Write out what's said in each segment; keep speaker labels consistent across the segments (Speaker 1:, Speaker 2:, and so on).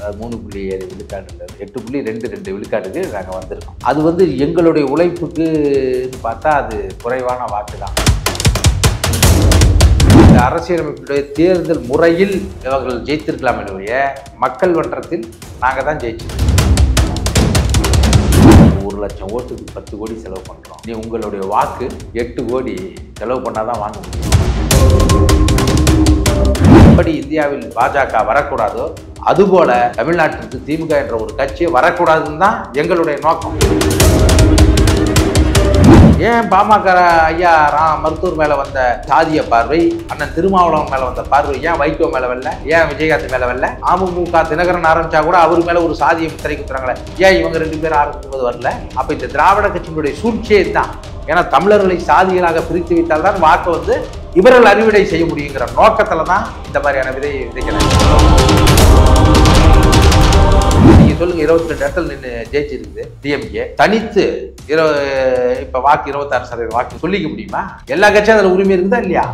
Speaker 1: அது மூணு புள்ளி ஏழு விழுக்காடுல இருந்து எட்டு புள்ளி ரெண்டு ரெண்டு விழுக்காடுக்கு நாங்கள் வந்திருக்கோம் அது வந்து எங்களுடைய உழைப்புக்கு பார்த்தா அது குறைவான வாக்கு தான் இந்த அரசியலமைப்புடைய தேர்தல் முறையில் இவர்கள் ஜெயித்திருக்கலாம் ஒழிய மக்கள் மன்றத்தில் நாங்கள் தான் ஜெயிச்சிருக்கோம் ஒரு லட்சம் ஓட்டுக்கு பத்து கோடி செலவு பண்ணுறோம் நீ உங்களுடைய வாக்கு எட்டு கோடி செலவு பண்ணால் தான் வாங்க முடியும் எப்படி இந்தியாவில் பாஜக வரக்கூடாதோ அதுபோல தமிழ்நாட்டிற்கு திமுக என்ற ஒரு கட்சி வரக்கூடாதுன்னு தான் எங்களுடைய நோக்கம் ஏன் பாமக ஐயா ரா மருத்துவர் மேல வந்த சாதிய பார்வை அண்ணன் திருமாவளவன் மேல வந்த பார்வை ஏன் வைகோ மேல வரல ஏன் விஜயகாந்த் மேல வரல அமமுக தினகரன் ஆரம்பிச்சா கூட அவர் மேல ஒரு சாதிய முத்திரை குத்துறாங்களே ஏன் இவங்க ரெண்டு பேரும் ஆரம்பிக்கும்போது வரல அப்ப இந்த திராவிட கட்சியினுடைய சூழ்ச்சியே தான் ஏன்னா தமிழர்களை சாதிகளாக பிரித்து வைத்தால் தான் வாக்கு வந்து இவர்கள் அறுவடை செய்ய முடியுங்கிற நோக்கத்துல தான் இந்த மாதிரியான விதையை விதைக்கிறாங்க நீங்க சொல்லுங்க இருபத்தி ரெண்டு இடத்துல நின்று ஜெயிச்சிருக்குது டிஎம்கே தனித்து இரு இப்ப வாக்கு இருபத்தாறு சதவீதம் வாக்கு சொல்லிக்க முடியுமா எல்லா கட்சியும் அதுல உரிமை இருக்குதா இல்லையா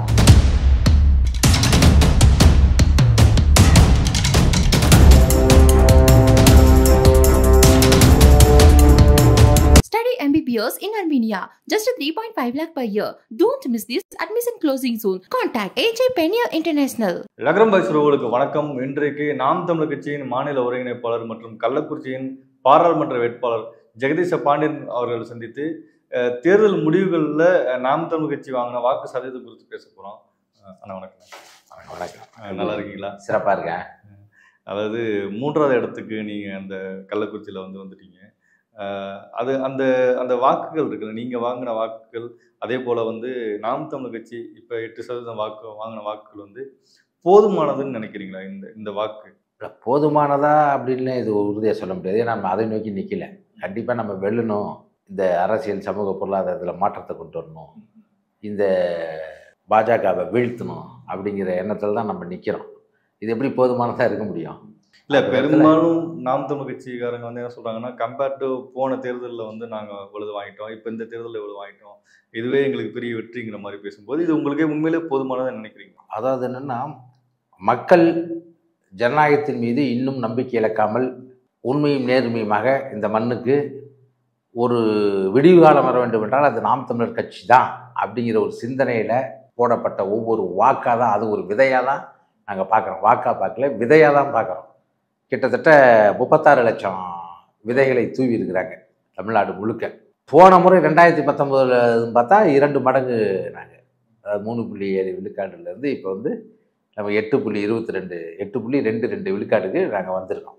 Speaker 2: Study MBBS in Armenia. Just a 3.5 lakh per year. Don't miss this admission closing soon. Contact AJ Peniel International.
Speaker 3: நகரம் பேசுகிறவர்களுக்கு வணக்கம் இன்றைக்கு நாம் தமிழர் கட்சியின் மாநில ஒருங்கிணைப்பாளர் மற்றும் கள்ளக்குறிச்சியின் பாராளுமன்ற வேட்பாளர் ஜெகதீச பாண்டியன் அவர்கள் சந்தித்து அஹ், தேர்தல் முடிவுகளில் நாம் தமிழர் கட்சி வாங்கின வாக்கு சதவீதம் குறித்து பேச போகிறோம் அண்ணா வணக்கம்
Speaker 1: வணக்கம்
Speaker 3: அஹ், நல்லா இருக்கீங்களா
Speaker 1: சிறப்பா இருக்கேன்
Speaker 3: அதாவது மூன்றாவது இடத்துக்கு நீங்கள் அந்த கள்ளக்குறிச்சியில் வந்து வந்துட்டீங்க அஹ், அது அந்த அந்த வாக்குகள் இருக்குல்ல நீங்கள் வாங்கின வாக்குகள் அதே போல் வந்து நாம் தமிழர் கட்சி இப்போ எட்டு சதவீதம் வாக்கு வாங்கின வாக்குகள் வந்து போதுமானதுன்னு நினைக்கிறீங்களா இந்த இந்த வாக்கு
Speaker 1: இல்ல, போதுமானதா அப்படின்னு இது உறுதியாக சொல்ல முடியாது ஏன்னா நம்ம அதை நோக்கி நிற்கல கண்டிப்பாக நம்ம வெல்லணும் இந்த அரசியல் சமூக பொருளாதாரத்தில் மாற்றத்தை கொண்டு வரணும் இந்த பாஜகவை வீழ்த்தணும் அப்படிங்கிற எண்ணத்தில் தான் நம்ம நிற்கிறோம் இது எப்படி போதுமானதாக இருக்க முடியும்
Speaker 3: இல்ல
Speaker 1: அந்த இடத்துல-
Speaker 3: பெரும்பாலும் நாம் தமிழ் கட்சிக்காரங்க வந்து என்ன சொல்றாங்கன்னா கம்பேர்ட் டு போன தேர்தலில் வந்து நாங்க இவ்வளவு வாங்கிட்டோம் இப்போ இந்த தேர்தலில் இவ்வளவு வாங்கிட்டோம் இதுவே எங்களுக்கு பெரிய வெற்றிங்கிற மாதிரி பேசும்போது இது உங்களுக்கே உண்மையிலே போதுமானதை நினைக்கிறீங்க
Speaker 1: அதாவது என்னென்னா மக்கள் ஜனநாயகத்தின் மீது இன்னும் நம்பிக்கை இழக்காமல் உண்மையும் நேர்மையுமாக இந்த மண்ணுக்கு ஒரு விடிவு காலம் வர வேண்டும் என்றால் அது நாம் தமிழர் கட்சி தான் அப்படிங்கிற ஒரு சிந்தனையில் போடப்பட்ட ஒவ்வொரு வாக்காக தான் அது ஒரு விதையாக தான் நாங்கள் பார்க்குறோம் வாக்காக பார்க்கல விதையாக தான் பார்க்குறோம் கிட்டத்தட்ட முப்பத்தாறு லட்சம் விதைகளை தூவி இருக்கிறாங்க தமிழ்நாடு முழுக்க போன முறை ரெண்டாயிரத்தி பத்தொம்போதுல பார்த்தா இரண்டு மடங்கு நாங்கள் அதாவது மூணு புள்ளி ஏழு விழுக்காடுலேருந்து இப்போ வந்து நம்ம எட்டு புள்ளி இருபத்தி ரெண்டு எட்டு புள்ளி ரெண்டு ரெண்டு விழுக்காடுக்கு நாங்கள் வந்திருக்கோம்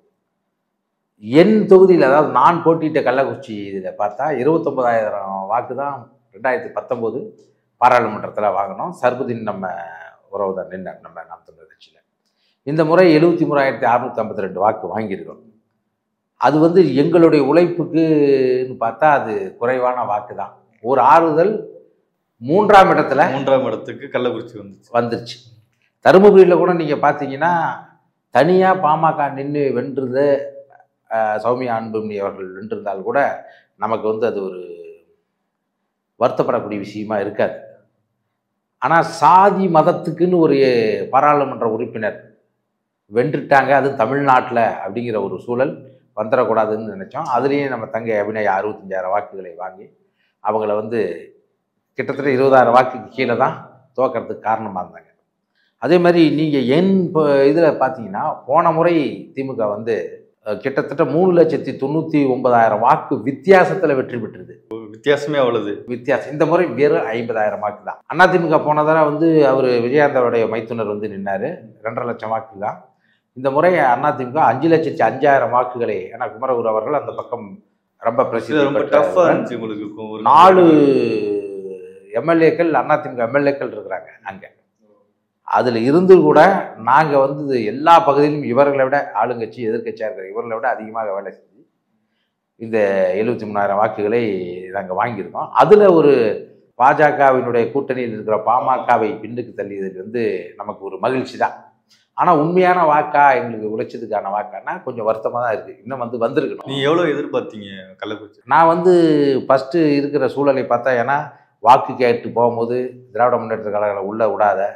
Speaker 1: என் தொகுதியில் அதாவது நான் போட்டியிட்ட கள்ளக்குறிச்சி இதில் பார்த்தா இருபத்தொம்பதாயிரம் வாக்கு தான் ரெண்டாயிரத்தி பத்தொம்போது பாராளுமன்றத்தில் வாங்கினோம் சர்புதீன் நம்ம உறவு தான் நின்றார் நம்ம நாம் தமிழர் கட்சியில் இந்த முறை எழுபத்தி மூணாயிரத்தி அறுநூற்றி ஐம்பத்தி ரெண்டு வாக்கு வாங்கியிருக்கோம் அது வந்து எங்களுடைய உழைப்புக்குன்னு பார்த்தா அது குறைவான வாக்கு தான் ஒரு ஆறுதல் மூன்றாம் இடத்துல
Speaker 3: மூன்றாம் இடத்துக்கு கள்ளக்குறிச்சி வந்துச்சு
Speaker 1: வந்துருச்சு தருமபுரியில் கூட நீங்கள் பார்த்தீங்கன்னா தனியாக பாமக நின்று வென்றது அஹ், சௌமியா அன்புமணி அவர்கள் வென்றிருந்தால் கூட நமக்கு வந்து அது ஒரு வருத்தப்படக்கூடிய விஷயமா இருக்காது ஆனால் சாதி மதத்துக்குன்னு ஒரு பாராளுமன்ற உறுப்பினர் வென்றுட்டாங்க அது தமிழ்நாட்டில் அப்படிங்கிற ஒரு சூழல் வந்துடக்கூடாதுன்னு நினச்சோம் அதுலேயும் நம்ம தங்கை அபிநய அறுபத்தஞ்சாயிரம் வாக்குகளை வாங்கி அவங்கள வந்து கிட்டத்தட்ட இருபதாயிரம் வாக்குக்கு கீழே தான் தோக்கறதுக்கு காரணமாக இருந்தாங்க அதே மாதிரி நீங்கள் என் இப்போ இதில் பார்த்தீங்கன்னா போன முறை திமுக வந்து அஹ், கிட்டத்தட்ட மூணு லட்சத்தி தொண்ணூற்றி ஒன்பதாயிரம் வாக்கு வித்தியாசத்தில் வெற்றி பெற்றது
Speaker 3: வித்தியாசமே அவ்வளவு
Speaker 1: வித்தியாசம் இந்த முறை வெறும் ஐம்பதாயிரம் வாக்கு தான் அதிமுக போன தடவை வந்து அவர் விஜயகாந்தோடைய மைத்துனர் வந்து நின்னாரு ரெண்டரை லட்சம் வாக்கு தான் இந்த முறை அதிமுக அஞ்சு லட்சத்தி அஞ்சாயிரம் வாக்குகளை ஏன்னா குமரகுரு அவர்கள் அந்த பக்கம் ரொம்ப
Speaker 3: இது
Speaker 1: பிரசித்தி
Speaker 3: ரொம்ப
Speaker 1: பெற்ற
Speaker 3: டஃப்பா
Speaker 1: ஒருவர்.
Speaker 3: இருந்துச்சு உங்களுக்கு ஒரு
Speaker 1: நாலு எம்எல்ஏக்கள் அதிமுக எம்எல்ஏக்கள் இருக்கிறாங்க அங்கே அதில் இருந்து கூட நாங்கள் வந்து எல்லா பகுதியிலும் இவர்களை விட ஆளுங்கட்சி எதிர்க்கட்சியாக இருக்கிற இவர்களை விட அதிகமாக வேலை செஞ்சு இந்த எழுபத்தி மூணாயிரம் வாக்குகளை நாங்கள் வாங்கியிருக்கோம் அதில் ஒரு பாஜகவினுடைய கூட்டணியில் இருக்கிற பாமகவை பின்னுக்கு தள்ளியது வந்து நமக்கு ஒரு மகிழ்ச்சி தான் ஆனால் உண்மையான வாக்கா எங்களுக்கு உழைச்சதுக்கான வாக்கானா கொஞ்சம் வருத்தமாக தான் இருக்குது இன்னும் வந்து வந்திருக்கணும்
Speaker 3: நீங்க எவ்வளவு எதிர்பார்த்தீங்க கள்ளக்குறிச்சி
Speaker 1: நான் வந்து ஃபஸ்ட்டு இருக்கிற சூழலை பார்த்தா ஏன்னா வாக்கு கேட்டு போகும்போது திராவிட முன்னேற்ற கழகங்களை உள்ளே விடாத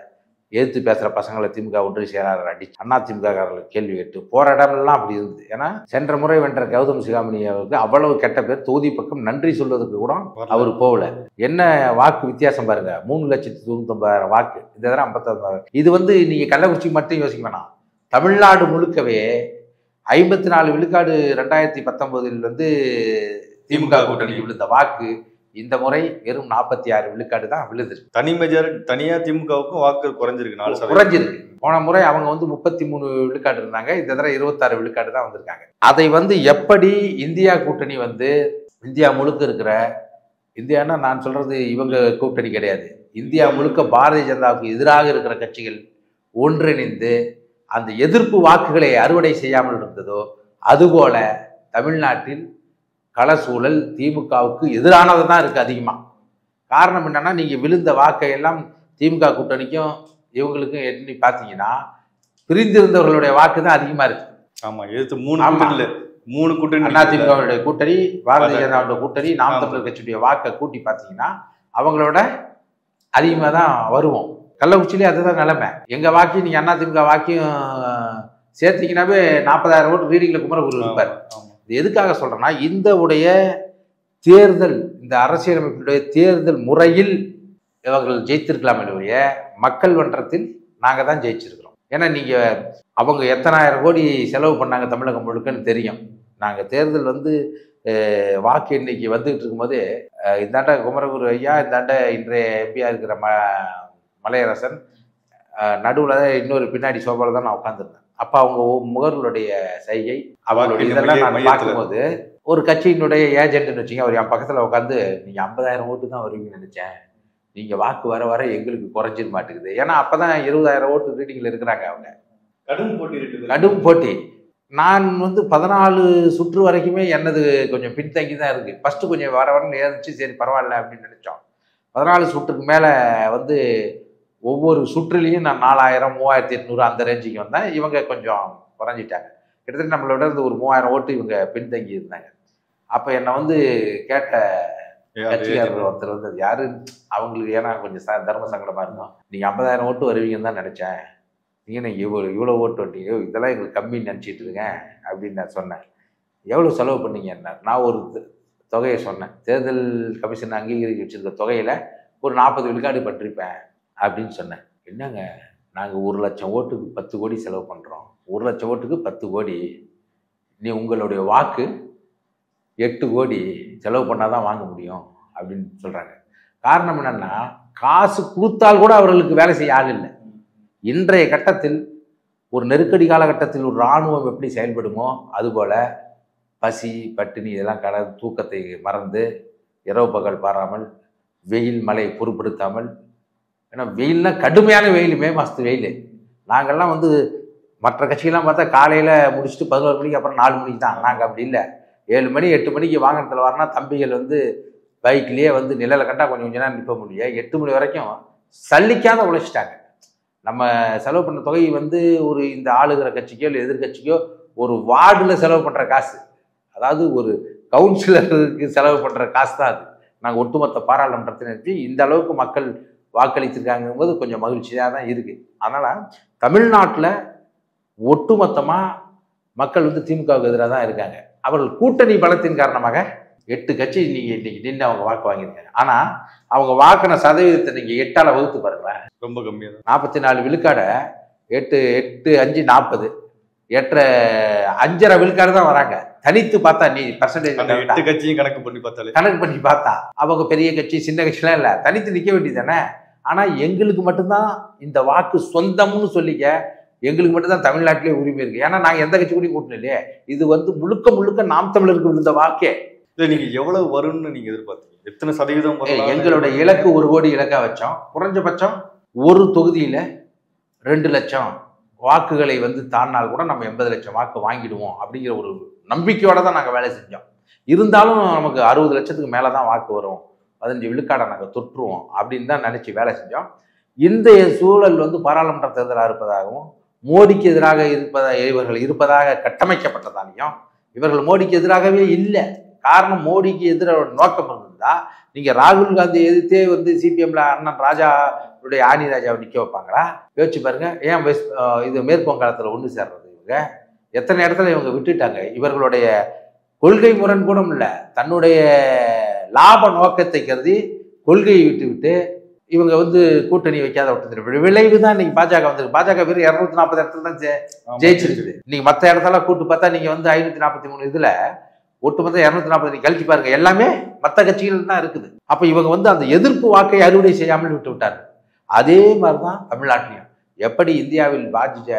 Speaker 1: எதிர்த்து பேசுகிற பசங்களை திமுக ஒன்றிய செயலாளர் அடிச்சு அண்ணா திமுககாரர்கள் கேள்வி கேட்டு போற இடமெல்லாம் அப்படி இருந்தது ஏன்னா சென்ற முறை வென்ற கௌதம் சிகாமணி அவருக்கு அவ்வளவு கெட்ட பேர் தொகுதி பக்கம் நன்றி சொல்வதற்கு கூட அவர் போகல என்ன வாக்கு வித்தியாசம் பாருங்க மூணு லட்சத்தி தொண்ணூத்தொன்பதாயிரம் வாக்கு இந்த தடவை ஐம்பத்தொன்பதாயிரம் இது வந்து நீங்க கள்ளக்குறிச்சி மட்டும் யோசிக்க வேணாம் தமிழ்நாடு முழுக்கவே ஐம்பத்தி நாலு விழுக்காடு ரெண்டாயிரத்தி பத்தொன்பதில் வந்து திமுக கூட்டணிக்கு விழுந்த வாக்கு இந்த முறை வெறும் நாற்பத்தி ஆறு விழுக்காடு தான் விழுந்திருக்கு
Speaker 3: தனி மெஜாரிட்டி தனியா திமுகவுக்கும் வாக்கு குறைஞ்சிருக்கு நாலு சதவீதம்
Speaker 1: குறைஞ்சிருக்கு போன முறை அவங்க வந்து முப்பத்தி மூணு விழுக்காடு இருந்தாங்க இந்த தடவை இருபத்தாறு விழுக்காடு தான் வந்திருக்காங்க அதை வந்து எப்படி இந்தியா கூட்டணி வந்து இந்தியா முழுக்க இருக்கிற இந்தியானா நான் சொல்றது இவங்க கூட்டணி கிடையாது இந்தியா முழுக்க பாரதிய ஜனதாவுக்கு எதிராக இருக்கிற கட்சிகள் ஒன்றிணைந்து அந்த எதிர்ப்பு வாக்குகளை அறுவடை செய்யாமல் இருந்ததோ அதுபோல தமிழ்நாட்டில் கள சூழல் திமுகவுக்கு எதிரானது தான் இருக்குது அதிகமாக காரணம் என்னன்னா நீங்கள் விழுந்த வாக்கை எல்லாம் திமுக கூட்டணிக்கும் இவங்களுக்கும் எண்ணி பார்த்தீங்கன்னா பிரிந்திருந்தவர்களுடைய வாக்கு தான் அதிகமாக இருக்கு
Speaker 3: ஆமா எதிர்த்து மூணு
Speaker 1: ஆமா.
Speaker 3: கூட்டணியில மூணு கூட்டணி
Speaker 1: அதிமுகவுடைய கூட்டணி பாரதிய
Speaker 3: அதான்.
Speaker 1: ஜனதாவுடைய கூட்டணி நாம்
Speaker 3: ஆமா.
Speaker 1: தமிழர் கட்சியுடைய வாக்கை கூட்டி பார்த்தீங்கன்னா அவங்களோட அதிகமாக தான் வருவோம் கள்ளக்குறிச்சியிலே அதுதான் நிலைமை எங்கள் வாக்கி நீங்கள் அதிமுக வாக்கியும் சேர்த்தீங்கன்னாவே நாற்பதாயிரம் ஓட்டு ரீடிங்கில் குமரகுரு இருப்பார்
Speaker 3: ஆமா.
Speaker 1: இது எதுக்காக சொல்றேன்னா இந்த உடைய தேர்தல் இந்த அரசியலமைப்பினுடைய தேர்தல் முறையில் இவர்கள் ஜெயித்திருக்கலாமே ஒழிய மக்கள் மன்றத்தில் நாங்கள் தான் ஜெயிச்சிருக்கிறோம் ஏன்னா நீங்கள் அவங்க எத்தனாயிரம் கோடி செலவு பண்ணாங்க தமிழகம் முழுக்கன்னு தெரியும் நாங்கள் தேர்தல் வந்து அஹ், வாக்கு எண்ணிக்கை வந்துகிட்டு இருக்கும்போது அஹ், இந்தாண்ட குமரகுரு ஐயா இந்தாண்ட இன்றைய எம்பியாக இருக்கிற ம மலையரசன் நடுவில் இன்னொரு பின்னாடி சோபாவில் தான் நான் உட்காந்துருந்தேன் அப்போ அவங்க ஒ- முகர்களுடைய சைகை அவங்களுடைய
Speaker 3: வாக்கு
Speaker 1: இதெல்லாம்
Speaker 3: மைய-
Speaker 1: நான்
Speaker 3: மையத்துல.
Speaker 1: பார்க்கும்போது ஒரு கட்சியினுடைய ஏஜென்ட்னு வச்சுங்க அவர் என் பக்கத்தில் உட்காந்து நீங்கள் ஐம்பதாயிரம் ஓட்டு தான் வருவீங்கன்னு நினச்சேன் நீங்கள் வாக்கு வர வர எங்களுக்கு குறைஞ்சிட மாட்டேங்குது ஏன்னா அப்போ தான் இருபதாயிரம் ஓட்டு ரீடிங்கில் இருக்கிறாங்க அவங்க
Speaker 3: கடும் போட்டி இருக்குது
Speaker 1: கடும் போட்டி நான் வந்து பதினாலு சுற்று வரைக்குமே என்னது கொஞ்சம் பின்தங்கி தான் இருக்கு ஃபர்ஸ்ட் கொஞ்சம் வர வரன்னு ஏறிச்சு சரி பரவாயில்ல அப்படின்னு நினைச்சோம் பதினாலு சுற்றுக்கு மேலே வந்து ஒவ்வொரு சுற்றுலையும் நான் நாலாயிரம் மூவாயிரத்தி எட்நூறு அந்த ரேஞ்சுக்கு வந்தேன் இவங்க கொஞ்சம் குறைஞ்சிட்டாங்க கிட்டத்தட்ட நம்மளோட இருந்து ஒரு மூவாயிரம் ஓட்டு இவங்க பின்தங்கி இருந்தாங்க அப்போ என்னை வந்து கேட்ட
Speaker 3: யாரு?
Speaker 1: கட்சிக்காரர் ஒருத்தர் வந்து அது யாரு அவங்களுக்கு ஏன்னா கொஞ்சம் ச தர்ம சங்கடமா இருக்கும் நீங்க ஐம்பதாயிரம் ஓட்டு வருவீங்கன்னு தான் நினைச்சேன் நீங்க நீங்க இவ்வளோ இவ்வளோ ஓட்டு வந்தீங்க இதெல்லாம் எங்களுக்கு கம்மின்னு நினச்சிட்டு இருக்கேன் அப்படின்னு நான் சொன்னேன் எவ்வளோ செலவு பண்ணீங்க என்ன நான் ஒரு த- தொகையை சொன்னேன் தேர்தல் கமிஷன் அங்கீகரிக்க வச்சிருக்க தொகையில ஒரு நாற்பது விழுக்காடு பட்டிருப்பேன் அப்படின்னு சொன்னேன் என்னங்க நாங்கள் ஒரு லட்சம் ஓட்டுக்கு பத்து கோடி செலவு பண்ணுறோம் ஒரு லட்சம் ஓட்டுக்கு பத்து கோடி நீ உங்களுடைய வாக்கு எட்டு கோடி செலவு பண்ணால் தான் வாங்க முடியும் அப்படின்னு சொல்கிறாங்க காரணம் என்னன்னா காசு கொடுத்தால் கூட அவர்களுக்கு வேலை செய்ய ஆள் இல்லை இன்றைய கட்டத்தில் ஒரு நெருக்கடி காலகட்டத்தில் ஒரு இராணுவம் எப்படி செயல்படுமோ அதுபோல் பசி பட்டினி இதெல்லாம் கடந்து தூக்கத்தை மறந்து இரவு பகல் பாராமல் வெயில் மழை பொருட்படுத்தாமல் ஏன்னா வெயில்னா கடுமையான வெயில் மே மாதத்து வெயில் நாங்கள்லாம் வந்து மற்ற கட்சிகள்லாம் பார்த்தா காலையில் முடிச்சுட்டு பதினோரு மணிக்கு அப்புறம் நாலு மணிக்கு தான் நாங்கள் அப்படி இல்லை ஏழு மணி எட்டு மணிக்கு வாகனத்தில் வரனா தம்பிகள் வந்து பைக்லேயே வந்து நிழலை கண்டா கொஞ்சம் கொஞ்ச நேரம் நிற்ப முடியும் எட்டு மணி வரைக்கும் சல்லிக்காத உழைச்சிட்டாங்க நம்ம செலவு பண்ண தொகை வந்து ஒரு இந்த ஆளுகிற கட்சிக்கோ இல்லை எதிர்கட்சிக்கோ ஒரு வார்டில் செலவு பண்ணுற காசு அதாவது ஒரு கவுன்சிலருக்கு செலவு பண்ணுற காசு தான் அது நாங்கள் ஒட்டுமொத்த பாராளுமன்றத்தை நிறுத்தி இந்த அளவுக்கு மக்கள் வாக்களித்திருக்காங்கும்போது கொஞ்சம் மகிழ்ச்சியாக தான் இருக்குது அதனால் தமிழ்நாட்டில் ஒட்டுமொத்தமாக மக்கள் வந்து திமுகவுக்கு எதிராக தான் இருக்காங்க அவர்கள் கூட்டணி பலத்தின் காரணமாக எட்டு கட்சி இன்னைக்கு இன்னைக்கு நின்று அவங்க வாக்கு வாங்கியிருக்காங்க ஆனால் அவங்க வாக்கின சதவீதத்தை நீங்கள் எட்டால் வகுத்து பாருங்களேன்
Speaker 3: ரொம்ப கம்மியா தான்
Speaker 1: நாற்பத்தி நாலு விழுக்காடை எட்டு எட்டு அஞ்சு நாற்பது எட்டரை அஞ்சரை விழுக்காடு தான் வராங்க தனித்து பார்த்தா நீ
Speaker 3: அந்த
Speaker 1: பர்சன்டேஜ்
Speaker 3: எட்டு கட்சியும் கணக்கு பண்ணி பார்த்தாலே
Speaker 1: கணக்கு பண்ணி பார்த்தா அவங்க பெரிய கட்சி சின்ன கட்சிலாம் இல்லை தனித்து நிற்க வேண்டியதானே ஆனால் எங்களுக்கு மட்டும்தான் இந்த வாக்கு சொந்தம்னு சொல்லிக்க எங்களுக்கு மட்டும்தான் தமிழ்நாட்டிலே உரிமை இருக்கு ஏன்னா நாங்கள் எந்த கட்சி கூடயும் கூட்டணும் இல்லையே இது வந்து முழுக்க முழுக்க நாம் தமிழருக்கு விழுந்த வாக்கே
Speaker 3: இல்ல நீங்க எவ்வளவு வரும்னு நீங்க எதிர்பார்த்தீங்க எத்தனை சதவீதம்
Speaker 1: ஏய்,
Speaker 3: வரலாம்?
Speaker 1: எங்களுடைய இலக்கு ஒரு கோடி இலக்கா வச்சோம் குறைஞ்சபட்சம் ஒரு தொகுதியில ரெண்டு லட்சம் வாக்குகளை வந்து தாண்டினால் கூட நம்ம எண்பது லட்சம் வாக்கு வாங்கிடுவோம் அப்படிங்கிற ஒரு நம்பிக்கையோட தான் நாங்கள் வேலை செஞ்சோம் இருந்தாலும் நமக்கு அறுபது லட்சத்துக்கு மேலே தான் வாக்கு வரும் பதினஞ்சு விழுக்காடை நாங்கள் தொற்றுவோம் அப்படின்னு தான் நினச்சி வேலை செஞ்சோம் இந்த சூழல் வந்து பாராளுமன்ற தேர்தலாக இருப்பதாகவும் மோடிக்கு எதிராக இருப்பதா இவர்கள் இருப்பதாக கட்டமைக்கப்பட்டதாலையும் இவர்கள் மோடிக்கு எதிராகவே இல்லை காரணம் மோடிக்கு எதிராக ஒரு நோக்கம் இருந்தது வந்தா நீங்க ராகுல் காந்தி எதிர்த்தே வந்து சிபிஎம்ல அண்ணன் ராஜாவுடைய ஆனி ராஜாவை நிக்க வைப்பாங்களா யோசிச்சு பாருங்க ஏன் வெஸ்ட் அஹ் இது மேற்கு வங்காளத்துல ஒன்று சேர்றது இவங்க எத்தனை இடத்துல இவங்க விட்டுட்டாங்க இவர்களுடைய கொள்கை முரண் கூட இல்லை தன்னுடைய லாப நோக்கத்தை கருதி கொள்கையை விட்டு விட்டு இவங்க வந்து கூட்டணி வைக்காத விட்டு விளைவு தான் இன்னைக்கு பாஜக வந்திருக்கு பாஜக வெறும் இரநூத்தி நாற்பது இடத்துல தான் ஜெ-
Speaker 3: ஆமா,
Speaker 1: ஜெயிச்சிருக்குது இன்னைக்கு மற்ற இடத்துல கூட்டு பார்த்தா நீங்க வந்து ஐநூத்தி நாற்பத்தி மூணு இதுல ஒட்டுமொத்த இரநூத்தி நாற்பது நீங்க கழிச்சு பாருங்க எல்லாமே மற்ற கட்சிகள் தான் இருக்குது அப்ப இவங்க வந்து அந்த எதிர்ப்பு வாக்கை அறுவடை செய்யாமல் விட்டு விட்டார்கள் அதே மாதிரிதான் தமிழ்நாட்டிலையும் எப்படி இந்தியாவில் பாஜக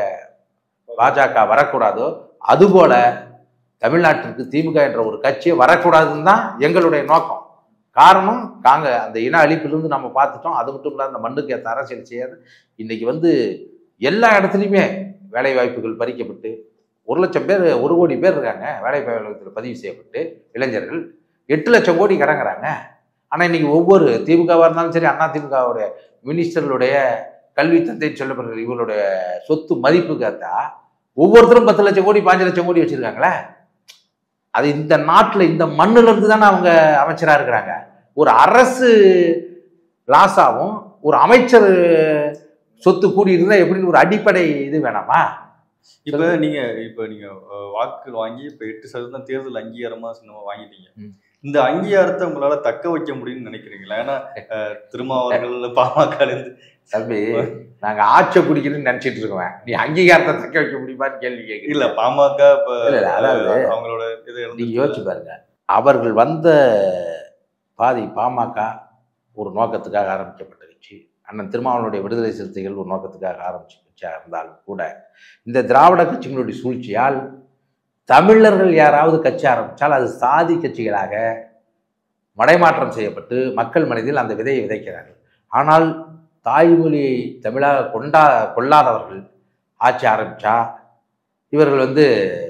Speaker 1: பாஜக வரக்கூடாதோ அதுபோல தமிழ்நாட்டிற்கு திமுக என்ற ஒரு கட்சி வரக்கூடாதுன்னு தான் எங்களுடைய நோக்கம் காரணம் காங்க அந்த இன அழிப்பிலிருந்து நம்ம பார்த்துட்டோம் அது மட்டும் இல்லாத அந்த மண்ணுக்கு ஏற்ற அரசியல் செய்யாது இன்னைக்கு வந்து எல்லா இடத்துலையுமே வேலை வாய்ப்புகள் பறிக்கப்பட்டு ஒரு லட்சம் பேர் ஒரு கோடி பேர் இருக்காங்க வேலை வாய்ப்பில் பதிவு செய்யப்பட்டு இளைஞர்கள் எட்டு லட்சம் கோடி கிடங்குறாங்க ஆனால் இன்னைக்கு ஒவ்வொரு திமுகவாக இருந்தாலும் சரி அண்ணா திமுகவுடைய மினிஸ்டர்களுடைய கல்வி தந்தைன்னு சொல்லப்படுற இவருடைய சொத்து மதிப்பு பார்த்தா ஒவ்வொருத்தரும் பத்து லட்சம் கோடி பாஞ்சு லட்சம் கோடி வச்சிருக்காங்களே அது இந்த நாட்டில் இந்த மண்ணுல இருந்து தானே அவங்க அமைச்சராக இருக்கிறாங்க ஒரு அரசு லாஸாகவும் ஒரு அமைச்சர் சொத்து கூடி இருந்தால் எப்படின்னு ஒரு அடிப்படை இது வேணாமா
Speaker 3: இப்ப நீங்க இப்ப நீங்க அஹ், வாக்குகள் வாங்கி இப்ப எட்டு சதவீதம் தேர்தல் அங்கீகாரமா சின்னமா வாங்கிட்டீங்க
Speaker 1: ம்.
Speaker 3: இந்த அங்கீகாரத்தை உங்களால தக்க வைக்க முடியும்னு நினைக்கிறீங்களா ஏன்னா அஹ், திருமாவர்கள் பாமக இருந்து
Speaker 1: தம்பி நாங்க ஆட்சை பிடிக்கணும்னு நினைச்சிட்டு இருக்கோம் நீ அங்கீகாரத்தை தக்க வைக்க முடியுமான்னு கேள்வி
Speaker 3: இல்ல
Speaker 1: கேட்கல
Speaker 3: பாமக இப்ப
Speaker 1: இல்ல, இல்ல, அதாவது
Speaker 3: அஹ், அவங்களோட இது
Speaker 1: நீங்க யோசிச்சு பாருங்க அவர்கள் வந்த பாதி பாமக ஒரு நோக்கத்துக்காக ஆரம்பிக்கப்பட்ட கட்சி அண்ணன் திருமாவளவனுடைய விடுதலை சிறுத்தைகள் ஒரு நோக்கத்துக்காக ஆரம்பிச்ச கட்சியாக இருந்தாலும் கூட இந்த திராவிட கட்சிகளுடைய சூழ்ச்சியால் தமிழர்கள் யாராவது கட்சி ஆரம்பித்தால் அது சாதி கட்சிகளாக மடைமாற்றம் செய்யப்பட்டு மக்கள் மனதில் அந்த விதையை விதைக்கிறார்கள் ஆனால் தாய்மொழியை தமிழாக கொண்டா கொள்ளாதவர்கள் ஆட்சி ஆரம்பிச்சா இவர்கள் வந்து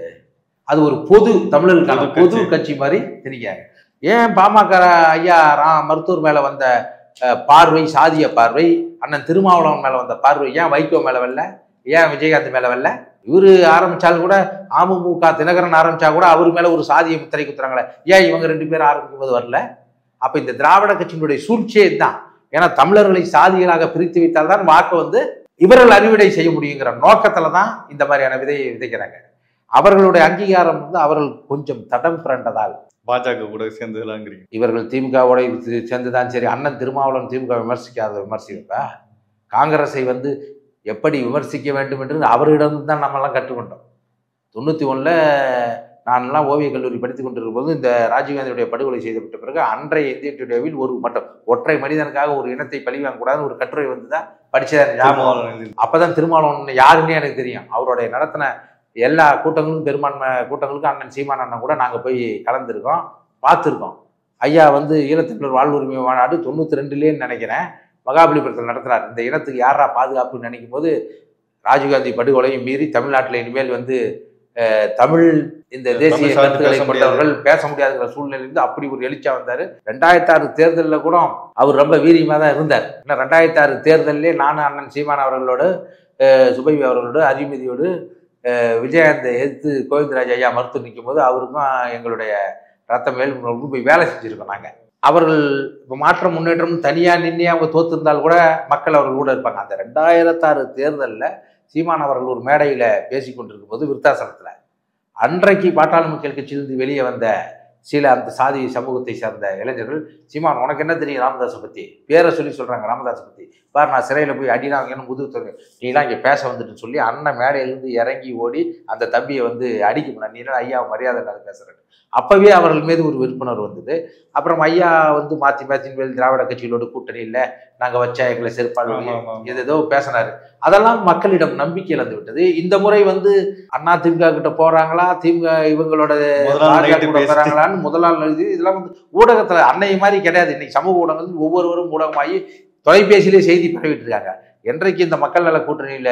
Speaker 1: அது ஒரு பொது தமிழர்களுக்கான
Speaker 3: பொது
Speaker 1: பொது
Speaker 3: கட்சி.
Speaker 1: கட்சி மாதிரி தெரியாங்க ஏன் பாமக ஐயா ரா மருத்துவர் மேல வந்த அஹ், பார்வை சாதிய பார்வை அண்ணன் திருமாவளவன் மேல வந்த பார்வை ஏன் வைகோ மேல வரல ஏன் விஜயகாந்த் மேல வரல இவரு ஆரம்பிச்சாலும் கூட அமமுக தினகரன் ஆரம்பிச்சா கூட அவர் மேல ஒரு சாதிய முத்திரை குத்துறாங்களே ஏன் இவங்க ரெண்டு பேரும் ஆரம்பிக்கும் போது வரல அப்ப இந்த திராவிட கட்சியினுடைய சூழ்ச்சியே இதுதான் ஏன்னா தமிழர்களை சாதிகளாக பிரித்து வைத்தால் தான் வாக்கு வந்து இவர்கள் அறிவிடை செய்ய முடியுங்கிற நோக்கத்துல தான் இந்த மாதிரியான விதையை விதைக்கிறாங்க அவர்களுடைய அங்கீகாரம் வந்து அவர்கள் கொஞ்சம் தடம் புரண்டதால்
Speaker 3: பாஜக கூட சேர்ந்துலாங்கிறீங்க
Speaker 1: இவர்கள் திமுகவோட சேர்ந்துதான் சரி அண்ணன் திருமாவளவன் திமுக விமர்சிக்காத விமர்சிப்பா காங்கிரஸை வந்து எப்படி விமர்சிக்க வேண்டும் என்று அவரிடம் தான் நம்மெல்லாம் கற்றுக்கொண்டோம் தொண்ணூற்றி ஒன்றில் நான்லாம் ஓவியக் கல்லூரி படித்துக் கொண்டிருக்கும் போது இந்த ராஜீவ்காந்தியுடைய படுகொலை செய்யப்பட்ட பிறகு அன்றைய இந்திய டுடேவில் ஒரு மட்டும் ஒற்றை மனிதனுக்காக ஒரு இனத்தை பழிவாங்கக்கூடாதுன்னு ஒரு கட்டுரை வந்து தான் படிச்சதா ஞாபகம்
Speaker 3: திருமாவளவன் எழுதி-
Speaker 1: அப்பதான் திருமாவளவன் யாருன்னே எனக்கு தெரியும் அவருடைய நடத்தின எல்லா கூட்டங்களும் பெரும்பான்மை கூட்டங்களுக்கும் அண்ணன் சீமான் அண்ணன் கூட நாங்கள் போய் கலந்துருக்கோம் பார்த்துருக்கோம் ஐயா வந்து ஈழத்தமிழர் வாழ்வுரிமை மாநாடு தொண்ணூற்றி ரெண்டுலேன்னு நினைக்கிறேன் மகாபலிபுரத்தில் நடத்துறார் இந்த இனத்துக்கு யாரா பாதுகாப்புன்னு நினைக்கும் போது ராஜீவ்காந்தி படுகொலையும் மீறி தமிழ்நாட்டில் இனிமேல் வந்து அஹ், தமிழ் இந்த தேசிய
Speaker 3: தமிழ் சார்ந்து
Speaker 1: கருத்துக்களை
Speaker 3: பேச முடியாது.
Speaker 1: கொண்டவர்கள் பேச முடியாதுங்கிற சூழ்நிலையிலிருந்து அப்படி ஒரு எழுச்சியா வந்தார் ரெண்டாயிரத்தி ஆறு தேர்தலில் கூட அவர் ரொம்ப வீரியமாக தான் இருந்தார் இன்னும் ரெண்டாயிரத்தி ஆறு தேர்தலிலே நானும் அண்ணன் சீமான் அவர்களோடு அஹ், சுபைவி அவர்களோடு அறிமதியோடு அஹ், விஜயகாந்தை எதிர்த்து கோவிந்தராஜ் ஐயா மறுத்து நிற்கும் போது அவருக்கும் எங்களுடைய ரத்த மேல்முறைக்கும் போய் வேலை செஞ்சுருக்கோம் நாங்கள் அவர்கள் இப்போ மாற்றம் முன்னேற்றம் தனியாக நின்று அவங்க தோத்திருந்தால் கூட மக்கள் அவர்கள் கூட இருப்பாங்க அந்த ரெண்டாயிரத்தாறு தேர்தலில் சீமான் அவர்கள் ஒரு மேடையில் பேசி கொண்டிருக்கும் போது விருத்தாசலத்தில் அன்றைக்கு பாட்டாளி மக்கள் கட்சியிலிருந்து வெளியே வந்த சில அந்த சாதி சமூகத்தை சேர்ந்த இளைஞர்கள் சீமான் உனக்கு என்ன தெரியும் ராமதாஸை பற்றி பேரை சொல்லி சொல்கிறாங்க ராமதாஸை பற்றி பார் நான் சிறையில் போய் அடினாங்கன்னு முதுகு தருங்க நீலாம் இங்கே பேச வந்துட்டுன்னு சொல்லி அண்ணன் மேடையிலேருந்து இறங்கி ஓடி அந்த தம்பியை வந்து அடிக்க முடியாது நீ என்ன ஐயா மரியாதை இல்லாத பேசுகிறேன் அப்போவே அவர்கள் மீது ஒரு விற்பனர் வந்தது அப்புறம் ஐயா வந்து மாற்றி மாற்றின் மேல் திராவிட கட்சிகளோடு கூட்டணி இல்லை நாங்கள் வச்சா எங்களை செருப்பால்
Speaker 3: ஆமா, ஆமா, ஆமா.
Speaker 1: ஏதேதோ பேசினாரு அதெல்லாம் மக்களிடம் நம்பிக்கை இழந்து விட்டது இந்த முறை வந்து அண்ணா திமுக கிட்ட போறாங்களா திமுக இவங்களோட
Speaker 3: முதல் நாள்
Speaker 1: பாஜக
Speaker 3: night
Speaker 1: கூட
Speaker 3: பேசிட்டு.
Speaker 1: போறாங்களான்னு முதல் நாள் எழுதி இதெல்லாம் வந்து ஊடகத்துல அன்னை மாதிரி கிடையாது இன்னைக்கு சமூக ஊடகங்கள் ஒவ்வொருவரும் ஊடகமாகி தொலைபேசியிலே செய்தி பரவிட்டு இருக்காங்க என்றைக்கு இந்த மக்கள் நல கூட்டணியில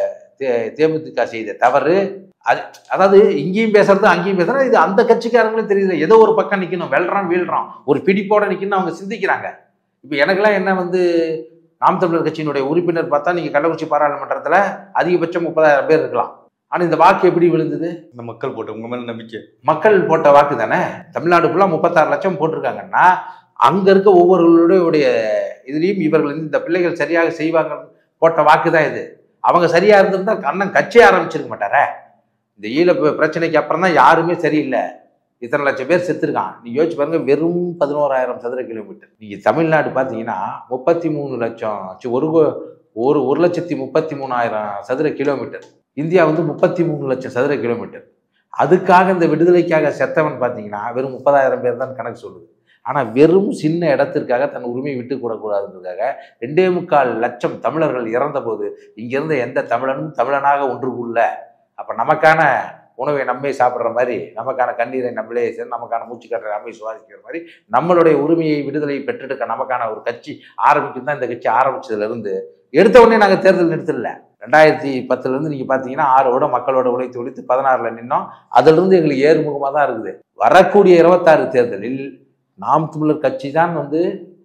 Speaker 1: தே- தேமுதிக செய்த தவறு அது அதாவது இங்கேயும் பேசுறது அங்கேயும் பேசுறது இது அந்த கட்சிக்காரங்களும் தெரியுது ஏதோ ஒரு பக்கம் நிக்கணும் வெல்றான் வீழ்றான் ஒரு பிடிப்போட நிக்கணும்னு அவங்க சிந்திக்கிறாங்க இப்போ எனக்கெல்லாம் என்ன வந்து நாம் தமிழர் கட்சியினுடைய உறுப்பினர் பார்த்தா நீங்க கள்ளக்குறிச்சி பாராளுமன்றத்துல அதிகபட்சம் முப்பதாயிரம் பேர் இருக்கலாம் ஆனா இந்த வாக்கு எப்படி விழுந்தது
Speaker 3: இந்த மக்கள் போட்டு உங்க மேல நம்பிக்கை
Speaker 1: மக்கள் போட்ட வாக்கு தானே தமிழ்நாடு ஃபுல்லாக முப்பத்தாறு லட்சம் போட்டிருக்காங்கன்னா அங்க இருக்க ஒவ்வொருவருடைய இதுலேயும் இவர்கள் வந்து இந்த பிள்ளைகள் சரியாக செய்வாங்க போட்ட வாக்கு தான் இது அவங்க சரியா இருந்திருந்தா அண்ணன் கட்சியே ஆரம்பிச்சிருக்க மாட்டாரே இந்த ஈழ பி- பிரச்சனைக்கு அப்புறம் தான் யாருமே சரியில்லை இத்தனை லட்சம் பேர் செத்துருக்கான் நீங்க யோசிச்சு பாருங்க வெறும் பதினோராயிரம் சதுர கிலோமீட்டர் நீங்க தமிழ்நாடு பார்த்தீங்கன்னா முப்பத்தி மூணு லட்சம் சி, ஒரு கோ- ஒரு ஒரு லட்சத்தி முப்பத்தி மூணாயிரம் சதுர கிலோமீட்டர் இந்தியா வந்து முப்பத்தி மூணு லட்சம் சதுர கிலோமீட்டர் அதுக்காக இந்த விடுதலைக்காக செத்தவன் பார்த்தீங்கன்னா வெறும் முப்பதாயிரம் பேர் தான் கணக்கு சொல்லுது ஆனால் வெறும் சின்ன இடத்திற்காக தன் உரிமையை விட்டு கூடக்கூடாதுன்றதுக்காக ரெண்டே முக்கால் லட்சம் தமிழர்கள் இறந்தபோது இங்கிருந்த எந்த தமிழனும் தமிழனாக ஒன்று கொள்ள அப்போ நமக்கான உணவை நம்மே சாப்பிட்ற மாதிரி நமக்கான கண்ணீரை நம்மளே செஞ்சு, நமக்கான மூச்சு காற்றை நம்மை சுவாசிக்கிற மாதிரி நம்மளுடைய உரிமையை விடுதலை பெற்றெடுக்க நமக்கான ஒரு கட்சி ஆரம்பிக்கும் தான் இந்த கட்சி ஆரம்பிச்சதுல இருந்து எடுத்த உடனே நாங்கள் தேர்தல் நிறுத்தல ரெண்டாயிரத்தி பத்துலேருந்து நீங்கள் பார்த்தீங்கன்னா ஆறோட மக்களோட உழைத்து உழைத்து பதினாறில் நின்னோம் அதிலிருந்து எங்களுக்கு ஏறுமுகமாக தான் இருக்குது வரக்கூடிய இருபத்தாறு தேர்தலில் நாம் தமிழர் கட்சி தான் வந்து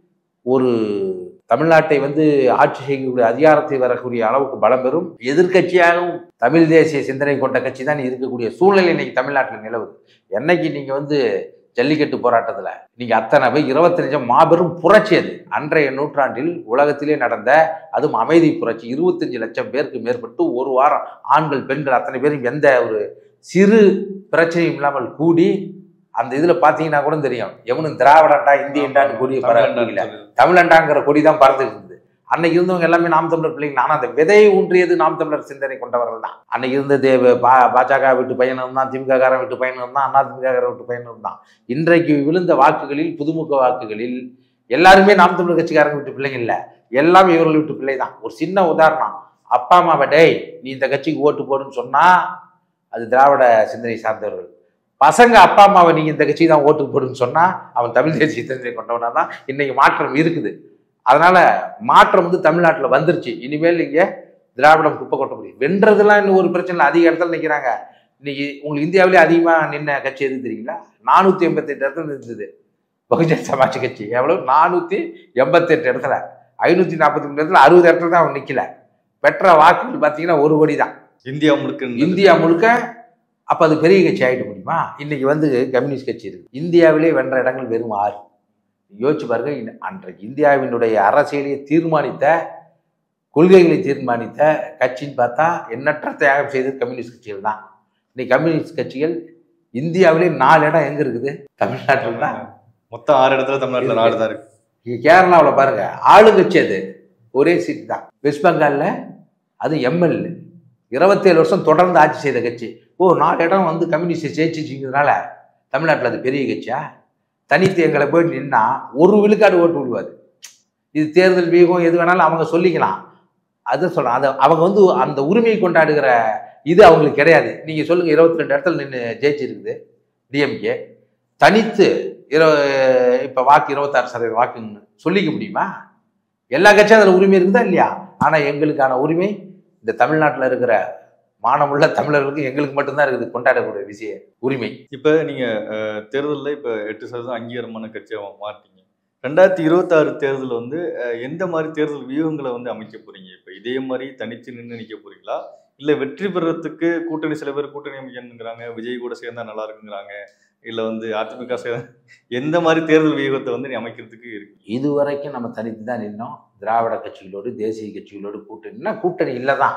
Speaker 1: ஒரு தமிழ்நாட்டை வந்து ஆட்சி செய்யக்கூடிய அதிகாரத்தை வரக்கூடிய அளவுக்கு பலம் பெறும் எதிர்க்கட்சியாகவும் தமிழ் தேசிய சிந்தனை கொண்ட கட்சி தான் இருக்கக்கூடிய சூழ்நிலை இன்னைக்கு தமிழ்நாட்டில் நிலவுது என்னைக்கு நீங்கள் வந்து ஜல்லிக்கட்டு போராட்டத்தில் நீங்கள் அத்தனை போய் இருபத்தஞ்சு மாபெரும் புரட்சி அது அன்றைய நூற்றாண்டில் உலகத்திலே நடந்த அதுவும் அமைதி புரட்சி இருபத்தஞ்சு லட்சம் பேருக்கு மேற்பட்டு ஒரு வாரம் ஆண்கள் பெண்கள் அத்தனை பேரும் எந்த ஒரு சிறு பிரச்சனையும் இல்லாமல் கூடி அந்த இதில் பார்த்தீங்கன்னா கூட தெரியும் எவனும் திராவிடண்டா இந்தியண்டான்னு கொடியை பரவாயில்ல தமிழண்டாங்கிற கொடி தான் பறந்துட்டு இருந்தது அன்னைக்கு இருந்தவங்க எல்லாமே நாம் தமிழர் பிள்ளைங்க ஆனால் அந்த விதையை ஊன்றியது நாம் தமிழர் சிந்தனை கொண்டவர்கள் தான் அன்னைக்கு இருந்த தேவ பா பாஜக விட்டு பையனும் தான் திமுககாரன் விட்டு பையனும் தான் அண்ணா திமுககாரன் விட்டு பையனும் தான் இன்றைக்கு விழுந்த வாக்குகளில் புதுமுக வாக்குகளில் எல்லாருமே நாம் தமிழர் கட்சிக்காரங்க விட்டு பிள்ளைங்க இல்லை எல்லாம் இவர்கள் விட்டு பிள்ளை தான் ஒரு சின்ன உதாரணம் அப்பா அம்மாவை டேய் நீ இந்த கட்சிக்கு ஓட்டு போடுன்னு சொன்னா அது திராவிட சிந்தனை சார்ந்தவர்கள் பசங்க அப்பா அம்மாவை நீங்க இந்த கட்சிக்கு தான் ஓட்டு போடுன்னு சொன்னா அவன் தமிழ் தேசிய சிந்தனை கொண்டவனா தான் இன்னைக்கு மாற்றம் இருக்குது அதனால மாற்றம் வந்து தமிழ்நாட்டில் வந்துருச்சு இனிமேல் இங்க திராவிடம் குப்பை கொட்ட முடியும் வென்றதெல்லாம் இன்னும் ஒரு பிரச்சனை இல்லை. அதிக இடத்துல நிற்கிறாங்க இன்னைக்கு உங்களுக்கு இந்தியாவிலே அதிகமாக நின்ன கட்சி எது தெரியுங்களா நானூற்றி எண்பத்தெட்டு இடத்துல இருந்தது பகுஜன் சமாஜ் கட்சி எவ்வளவு நானூற்றி எண்பத்தெட்டு இடத்துல ஐநூற்றி நாற்பத்தி மூணு இடத்துல அறுபது இடத்துல தான் அவன் நிற்கல பெற்ற வாக்குகள் பார்த்தீங்கன்னா ஒரு கோடி தான்
Speaker 3: இந்தியா முழுக்க
Speaker 1: இந்தியா முழுக்க அப்போ அது பெரிய கட்சி ஆகிட முடியுமா இன்னைக்கு வந்து கம்யூனிஸ்ட் கட்சி இருக்கு இந்தியாவிலே வென்ற இடங்கள் வெறும் ஆறு யோசிச்சு பாருங்க இந்த- அன்றைக்கு இந்தியாவினுடைய அரசியலை தீர்மானித்த கொள்கைகளை தீர்மானித்த கட்சின்னு பார்த்தா எண்ணற்ற தியாகம் செய்தது கம்யூனிஸ்ட் கட்சிகள் தான் இன்னைக்கு கம்யூனிஸ்ட் கட்சிகள் இந்தியாவிலே நாலு இடம் எங்க இருக்குது தமிழ்நாட்டில் தான்
Speaker 3: மொத்தம் ஆறு இடத்துல தமிழ்நாட்டுல நாடு தான் இருக்கு
Speaker 1: இங்க கேரளாவில் பாருங்க ஆளுங்கட்சி அது ஒரே சீட் தான் வெஸ்ட் பெங்காலில் அது எம்எல்ஏ இருபத்தேழு வருஷம் தொடர்ந்து ஆட்சி செய்த கட்சி ஓ நாலு இடம் வந்து கம்யூனிஸ்ட் ஜெயிச்சிச்சிங்கிறதுனால தமிழ்நாட்டில் அது பெரிய கட்சியா தனித்து எங்களை போய் நின்னா ஒரு விழுக்காடு ஓட்டு விடுவாது இது தேர்தல் வீகம் எது வேணாலும் அவங்க சொல்லிக்கலாம் அது சொல்கிறேன் அதை அவங்க வந்து அந்த உரிமையை கொண்டாடுகிற இது அவங்களுக்கு கிடையாது நீங்கள் சொல்லுங்கள் இருபத்தி ரெண்டு இடத்துல நின்று ஜெயிச்சிருக்குது டிஎம்கே தனித்து இரு இப்போ வாக்கு இருபத்தாறு சதவீத வாக்குன்னு சொல்லிக்க முடியுமா எல்லா கட்சியும் அதில் உரிமை இருக்குதா இல்லையா ஆனால் எங்களுக்கான உரிமை இந்த தமிழ்நாட்டில் இருக்கிற மானமுள்ள தமிழர்களுக்கு எங்களுக்கு மட்டும்தான் இருக்குது கொண்டாடக்கூடிய விஷய உரிமை
Speaker 3: இப்ப நீங்க அஹ், தேர்தல்ல இப்ப எட்டு சதவீதம் அங்கீகாரமான கட்சியா மாட்டீங்க ரெண்டாயிரத்தி இருபத்தாறு தேர்தல் வந்து அஹ், எந்த மாதிரி தேர்தல் வியூகங்களை வந்து அமைக்க போறீங்க இப்ப இதே மாதிரி தனிச்சு நின்று நிக்க போறீங்களா இல்ல வெற்றி பெறத்துக்கு கூட்டணி சில பேர் கூட்டணி அமைக்கணுங்கிறாங்க விஜய் கூட சேர்ந்தா நல்லா இருக்குங்கிறாங்க இல்ல வந்து அதிமுக சேர்ந்தா எந்த மாதிரி தேர்தல் வியூகத்தை வந்து நீ அமைக்கிறதுக்கு இருக்கு
Speaker 1: இதுவரைக்கும் நம்ம தனித்து தான் நின்னோம் திராவிட கட்சிகளோடு தேசிய கட்சிகளோடு கூட்டணினா கூட்டணி இல்லை தான்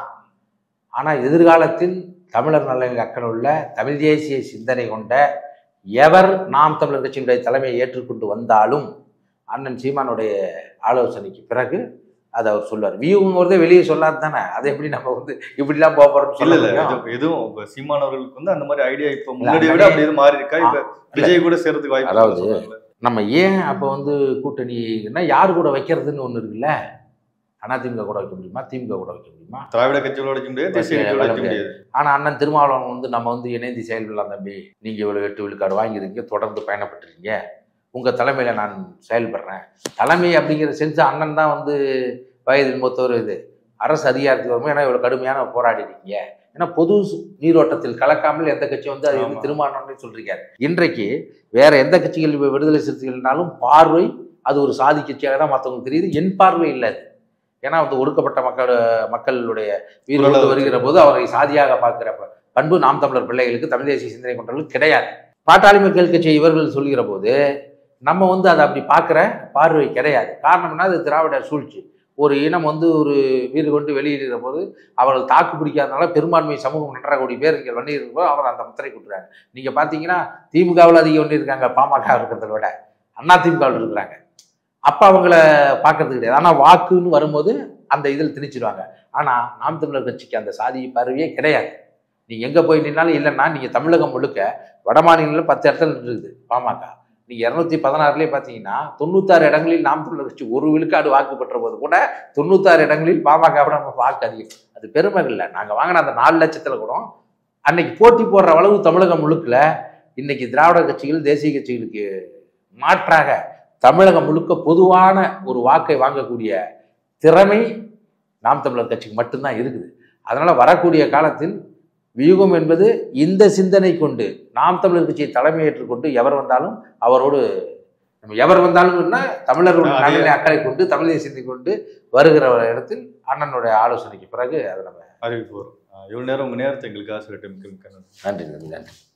Speaker 1: ஆனால் எதிர்காலத்தில் தமிழர் நலனில் அக்கறை உள்ள தமிழ் தேசிய சிந்தனை கொண்ட எவர் நாம் தமிழர் கட்சியினுடைய தலைமையை ஏற்றுக்கொண்டு வந்தாலும் அண்ணன் சீமானுடைய ஆலோசனைக்கு பிறகு அதை அவர் சொல்லுவார் வியூங்கிறதே வெளியே சொல்லாது தானே அதை எப்படி நம்ம வந்து இப்படிலாம் போக போகிறோம்னு
Speaker 3: இல்ல
Speaker 1: சொல்ல
Speaker 3: இல்ல
Speaker 1: முடியும்?
Speaker 3: இது- எதுவும் இப்ப சீமானவர்களுக்கு வந்து அந்த மாதிரி ஐடியா இப்ப
Speaker 1: இல்ல,
Speaker 3: முன்னாடியை விட
Speaker 1: அண்ணனே-
Speaker 3: அப்படி எதுவும் மாறி இருக்கா இப்ப விஜய் கூட சேர்றதுக்கு வாய்ப்பு
Speaker 1: அதாவது-
Speaker 3: இருக்குன்னு சொல்றாங்கல்ல.
Speaker 1: நம்ம ஏன் அப்போ வந்து கூட்டணின்னா யார் கூட வைக்கிறதுன்னு ஒன்று இருக்குல்ல அதிமுக கூட வைக்க முடியுமா திமுக கூட வைக்க முடியுமா
Speaker 3: திராவிட கட்சியோட வைக்க முடியாது தேசிய
Speaker 1: வைக்க-
Speaker 3: கட்சியோட வைக்க
Speaker 1: வைக்க
Speaker 3: முடியாது
Speaker 1: ஆனால் அண்ணன் திருமாவளவன் வந்து நம்ம வந்து இணைந்து செயல்படலாம் தம்பி நீங்கள் இவ்வளோ எட்டு விழுக்காடு வாங்கியிருக்கீங்க தொடர்ந்து பயணப்பட்டிருக்கீங்க உங்கள் தலைமையில் நான் செயல்படுறேன் தலைமை அப்படிங்கிற சென்ஸ் அண்ணன் தான் வந்து வயதில் மூத்தவர் இது அரசு அதிகாரத்தில் வரும்போது ஏன்னா இவ்வளோ கடுமையான போராடி இருக்கீங்க ஏன்னா பொது சு- நீரோட்டத்தில் கலக்காமல் எந்த கட்சி வந்து அது வந்து
Speaker 3: ஆமா.
Speaker 1: திருமாவளவன் சொல்றீங்க இன்றைக்கு வேற எந்த கட்சிகள் இப்ப விடுதலை சிறுத்தைகள்னாலும் பார்வை அது ஒரு சாதி கட்சியாக தான் மற்றவங்களுக்கு தெரியுது என் பார்வை இல்லை அது ஏன்னா வந்து ஒடுக்கப்பட்ட மக்கள் மக்களுடைய வீடு கொண்டு
Speaker 3: ஓரளவு
Speaker 1: வருகிற போது அவரை சாதியாக பார்க்கிற ப- பண்பு நாம் தமிழர் பிள்ளைகளுக்கு தமிழ் தேசிய சிந்தனை கொண்டவர்களுக்கு கிடையாது பாட்டாளி மக்கள் கட்சி இவர்கள் சொல்கிற போது நம்ம வந்து அதை அப்படி பார்க்குற பார்வை கிடையாது காரணம்னா அது திராவிட சூழ்ச்சி ஒரு இனம் வந்து ஒரு வீடு கொண்டு வெளியிடுகிற போது அவர்கள் தாக்கு பிடிக்காதனால பெரும்பான்மை சமூகம் ஒன்றரை கோடி பேர் இங்கே வண்டி இருக்கும்போது அவர் அந்த முத்திரை கொடுக்குறாங்க நீங்கள் பார்த்தீங்கன்னா திமுகவில் அதிகம் ஒன்றி இருக்காங்க பாமக இருக்கிறத விட அண்ணா திமுகவில் இருக்கிறாங்க அப்போ அவங்கள பார்க்கறது கிடையாது ஆனால் வாக்குன்னு வரும்போது அந்த இதில் திணிச்சிடுவாங்க ஆனால் நாம் தமிழர் கட்சிக்கு அந்த சாதி பார்வையே கிடையாது நீங்கள் எங்கே போய் நின்னாலும் இல்லைன்னா நீங்கள் தமிழகம் முழுக்க வட மாநிலங்களில் பத்து இடத்துல நின்றுது பாமக நீங்கள் இரநூத்தி பதினாறுலேயே பார்த்தீங்கன்னா தொண்ணூத்தாறு இடங்களில் நாம் தமிழர் கட்சி ஒரு விழுக்காடு வாக்கு பெற்ற போது கூட தொண்ணூத்தாறு இடங்களில் பாமகவோட நம்ம வாக்கு அதிகம் அது பெருமை இல்லை நாங்கள் வாங்கின அந்த நாலு லட்சத்தில் கூட அன்னைக்கு போட்டி போடுற அளவு தமிழகம் முழுக்கில் இன்னைக்கு திராவிட கட்சிகள் தேசிய கட்சிகளுக்கு மாற்றாக தமிழகம் முழுக்க பொதுவான ஒரு வாக்கை வாங்கக்கூடிய திறமை நாம் தமிழர் கட்சிக்கு மட்டும்தான் இருக்குது அதனால் வரக்கூடிய காலத்தில் வியூகம் என்பது இந்த சிந்தனை கொண்டு நாம் தமிழர் கட்சியை தலைமையேற்றுக் கொண்டு எவர் வந்தாலும் அவரோடு நம்ம எவர் வந்தாலும்னா தமிழர்களுடைய
Speaker 3: அதே-
Speaker 1: நலனை அக்கறை கொண்டு தமிழ் தேசியத்தை கொண்டு வருகிற இடத்தில் அண்ணனுடைய ஆலோசனைக்கு பிறகு அதை நம்ம
Speaker 3: அறிவிப்பு வரும் இவ்வளோ நேரம் உங்கள் நேரத்தை எங்களுக்காக சொல்லிட்டு மிக்க மிக்க நன்றி
Speaker 1: நன்றி நன்றி நன்றி